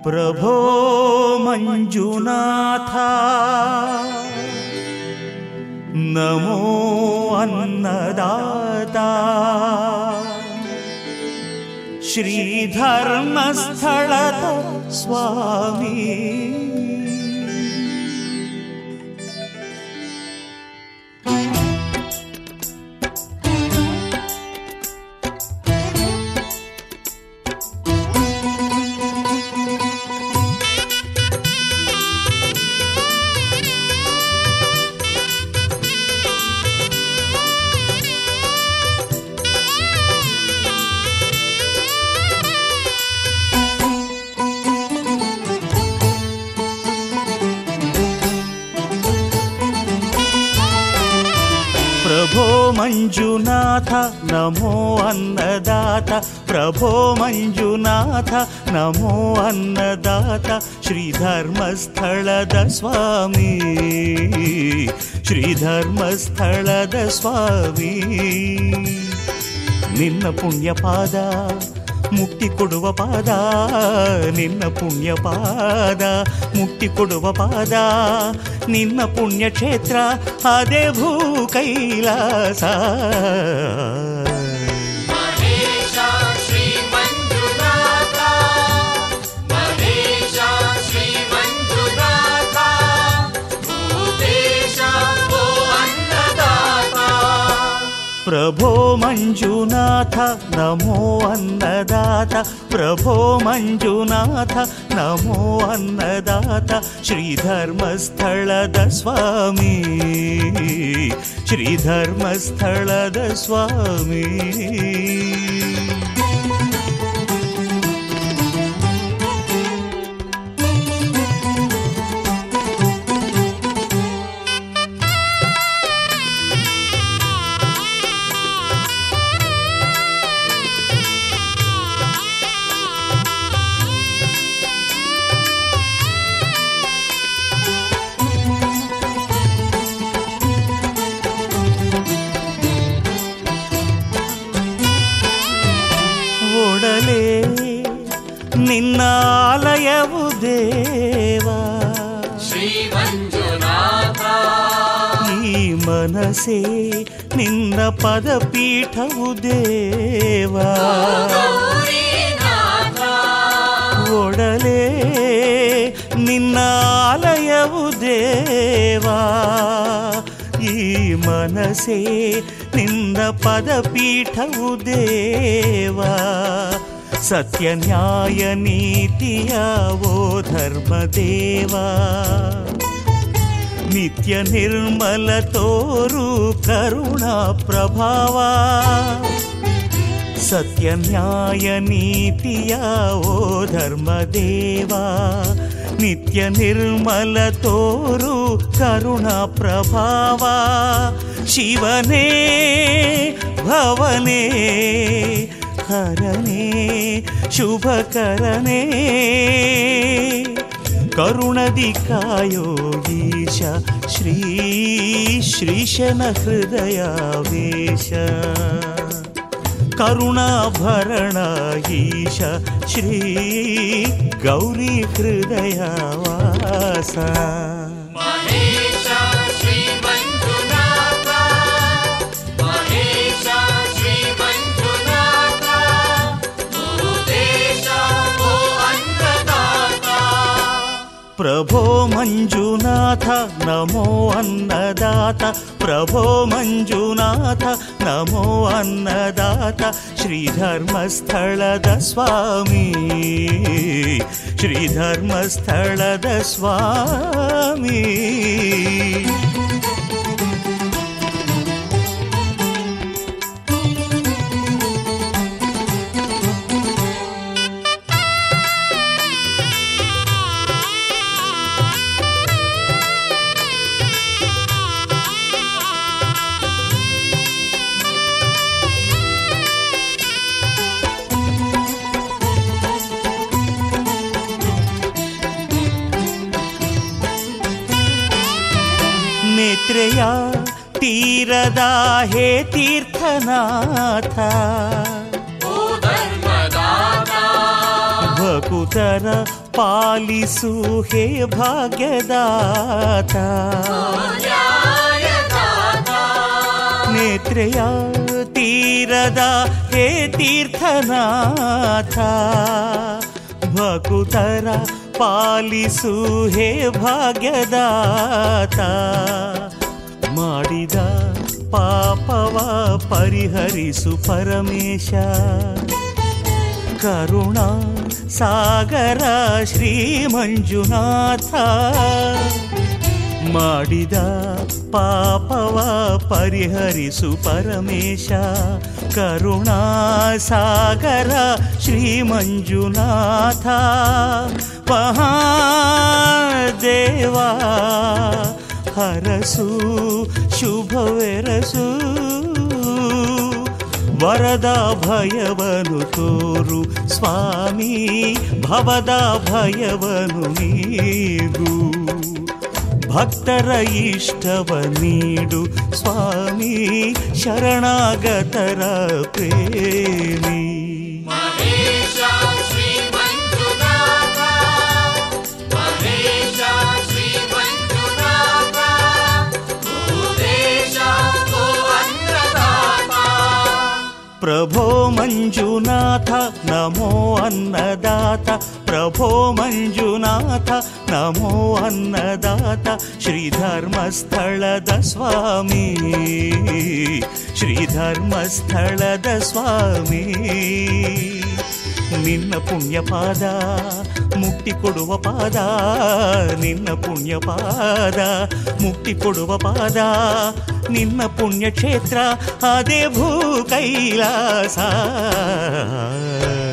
प्रभो मञ्जुनाथ नमो अन्नदाता श्रीधर्मस्थळत स्वामी प्रभो मञ्जुनाथ नमो अन्नदात प्रभो मञ्जुनाथ नमो अन्नदात श्रीधर्मस्थळद स्वामी श्रीधर्मस्थळद स्वामी ನಿನ್ನ ಪುಣ್ಯ ಪಾದ ಮುಕ್ತಿ ಕೊಡುವ ಪಾದ ನಿನ್ನ ಪುಣ್ಯ ಪಾದ ಮುಕ್ತಿ ಕೊಡುವ ಪಾದ ನಿನ್ನ ಪುಣ್ಯ ಕ್ಷೇತ್ರ ಅದೇ ಭೂ ಕೈಲಾಸ महेश श्रीमञ्जुनाथ महेश श्रीमञ्जुनाथ भूतेश वो अन्नदाता ಪ್ರಭೋ ಮಂಜುನಾಥ ನಮೋ ಅನ್ನದಾತ ಪ್ರಭೋ ಮಂಜುನಾಥ ನಮೋ ಅನ್ನದಾತ ಶ್ರೀಧರ್ಮಸ್ಥಳದ ಸ್ವಾಮಿ ಶ್ರೀಧರ್ಮಸ್ಥಳದ ಸ್ವಾಮಿ ಒಡಲೆ ನಿನ್ನ ಆಲಯವು ದೇವಾ श्रीमञ्जुनाथ ಈ ಮನಸೇ ನಿನ್ನ ಪದಪೀಠವು ದೇವಾ गौरीनाथ ಒಡಲೆ ನಿನ್ನ ಆಲಯವು ದೇವಾ ಈ ಮನಸೇ ನಿನ್ನ ಪದಪೀಠವು ದೇವಾ ಸತ್ಯ ನ್ಯಾಯ ನೀತಿಯ ಓ ಧರ್ಮದೇವಾ ನಿತ್ಯ ನಿರ್ಮಲ ತೋರು ಕರುಣಾ ಪ್ರಭಾವ ಸತ್ಯ ನ್ಯಾಯ ನೀತಿಯ ಓ ಧರ್ಮದೇವ ನಿತ್ಯ ನಿರ್ಮಲ ತೋರು ಕರುಣಾ ಪ್ರಭಾವ ಶಿವನೇ ಭವನೇ ಹರನೇ ಶುಭಕರನೇ ಕರುಣದಿ ಕಾಯೋ ಈಶ ಶ್ರೀ ಶ್ರೀಶನ ಹೃದಯಾವೇಶ ಕರುಣಾಭರಣ ಈಶ ಶ್ರೀ ಗೌರಿ ಹೃದಯವಾಸ महेश श्रीमञ्जुनाथ महेश श्रीमञ्जुनाथ भूतेश वो अन्नदाता ಪ್ರಭೋ ಮಂಜುನಾಥ ನಮೋ ಅನ್ನದಾತ ಪ್ರಭೋ ಮಂಜುನಾಥ ನಮೋ ಅನ್ನದಾತ ಶ್ರೀಧರ್ಮಸ್ಥಳದ ಸ್ವಾಮಿ ಶ್ರೀಧರ್ಮಸ್ಥಳದ ಸ್ವಾಮಿ ನೇತ್ರೆಯ ತೀರದ ಹೇ ತೀರ್ಥನಾಥ ओ धर्मदाता ಭಕುತರ ಪಾಲಿಸು ಹೇ ಭಾಗ್ಯದಾತ ನ್ಯಾಯದಾತ ನೇತ್ರೆಯ ತೀರದ ಹೇ ತೀರ್ಥನಾಥ ಭಕುತರ ಪಾಲಿಸು ಹೇ ಭಾಗ್ಯದಾತ ಮಾಡಿದ ಪಾಪವ ಪರಿಹರಿಸು ಪರಮೇಶ ಕರುಣಾ ಸಾಗರ ಶ್ರೀ ಮಂಜುನಾಥ ಮಾಡಿದ ಪಾಪವ ಪರಿಹರಿಸು ಪರಮೇಶ ಕರುಣಾ ಸಾಗರ ಶ್ರೀ ಮಂಜುನಾಥ ಮಹಾದೇವಾ ಹರಸು ಶುಭವೆರಸು ವರದ ಭಯವನು ತೋರು ಸ್ವಾಮಿ ಭವದ ಭಯವನು ನೀಗು ಭಕ್ತರ ಇಷ್ಟವ ನೀಡು ಸ್ವಾಮಿ ಶರಣಾಗತರ ಪ್ರೇಮಿ ಮಹೇಶ ಶ್ರೀ ಮಂಜುನಾಥ ಮಹೇಶ ಶ್ರೀ ಮಂಜುನಾಥ ಭೂದೇಶ ಗೋ ಅನ್ನದಾತ ಪ್ರಭೋ ಮಂಜುನಾಥ ನಮೋ ಅನ್ನದಾತ ಪ್ರಭೋ ಮಂಜುನಾಥ ನಮೋ ಅನ್ನದಾತ ಶ್ರೀಧರ್ಮಸ್ಥಳದ ಸ್ವಾಮಿ ಶ್ರೀಧರ್ಮಸ್ಥಳದ ಸ್ವಾಮಿ ನಿನ್ನ ಪುಣ್ಯ ಪಾದ ಮುಕ್ತಿ ಕೊಡುವ ಪಾದ ನಿನ್ನ ಪುಣ್ಯ ಪಾದ ಮುಕ್ತಿ ಕೊಡುವ ಪಾದ ನಿನ್ನ ಪುಣ್ಯ ಕ್ಷೇತ್ರ ಅದೇ ಭೂ ಕೈಲಾಸ